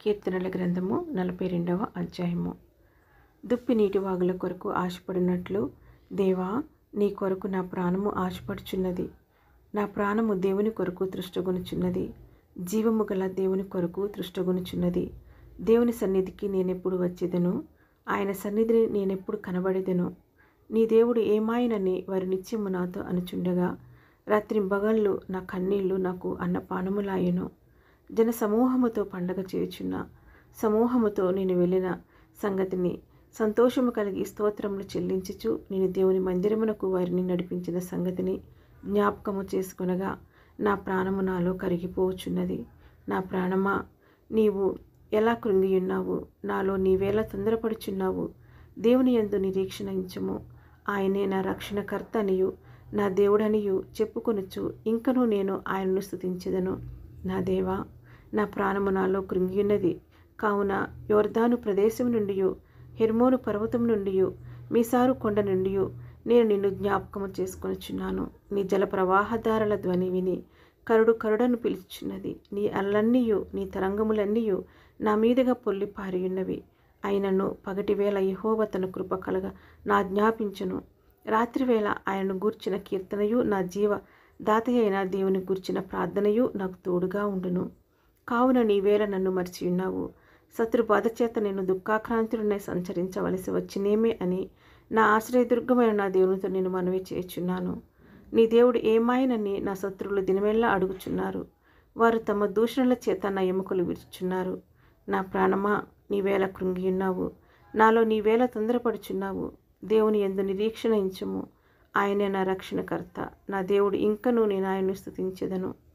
కీర్తనల గ్రంథము నలభై రెండవ అధ్యాయము దుప్పి నీటి వాగుల కొరకు ఆశపడినట్లు దేవా నీ కొరకు నా ప్రాణము ఆశపడుచున్నది నా ప్రాణము దేవుని కొరకు తృష్టగొనుచున్నది జీవము గల దేవుని కొరకు తృష్టగొనుచున్నది దేవుని సన్నిధికి నేనెప్పుడు వచ్చేదను ఆయన సన్నిధిని నేనెప్పుడు కనబడేదను నీ దేవుడు ఏమాయనని వారి నిత్యము నాతో అనుచుండగా రాత్రి బగళ్ళు నా కన్నీళ్లు నాకు అన్నపానములాయను జన సమూహముతో పండగ చేయుచున్న సమూహముతో నేను వెళ్ళిన సంగతిని సంతోషము కలిగి స్తోత్రములు చెల్లించుచు నేను దేవుని మందిరమునకు వారిని నడిపించిన సంగతిని జ్ఞాపకము చేసుకొనగా నా ప్రాణము నాలో కరిగిపోవచున్నది నా ప్రాణమా నీవు ఎలా కృంగియున్నావు నాలో నీవేలా తొందరపడుచున్నావు దేవుని యందు నిరీక్షణ ఇంచము ఆయనే నా రక్షణకర్త అనియు నా దేవుడనియు చెప్పుకొనుచు ఇంకనూ నేను ఆయనను స్థుతించెదను నా దేవా నా ప్రాణము నాలో కృంగియున్నది కావున యోర్దాను ప్రదేశం నుండి హెర్మోను పర్వతం నుండి మీసారు కొండ నుండి నేను నిన్ను జ్ఞాపకము చేసుకొనుచున్నాను నీ జల ప్రవాహదారుల ధ్వని విని కరుడు కరుడను పిలుచున్నది నీ అల్లన్నీయు నీ తరంగములన్నీయు నా మీదుగా పొల్లి పారియున్నవి అయినను పగటివేళ యహోవ తన కృప కలగ నా జ్ఞాపించును రాత్రివేళ ఆయనను గూర్చిన కీర్తనయు నా జీవ దాతయైన దేవుని గూర్చిన ప్రార్థనయు నాకు తోడుగా ఉండును కావున నీవేళ నన్ను మర్చియున్నావు శత్రు బాధ చేత నేను దుఃఖాక్రాంతులనే సంచరించవలసి వచ్చినేమే అని నా ఆశ్రయదుర్గమైన నా దేవునితో నేను మనవి చేయుచున్నాను నీ దేవుడు ఏమాయనని నా శత్రువులు దినమెల్లా అడుగుచున్నారు వారు తమ దూషణల చేత నా ఎముకలు విరుచున్నారు నా ప్రాణమా నీవేళ కృంగియున్నావు నాలో నీవేళ తొందరపడుచున్నావు దేవుని ఎందు నిరీక్షణ ఇంచము ఆయనే నా రక్షణకర్త నా దేవుడు ఇంకనూ నేను ఆయన్ను స్థుతించెదను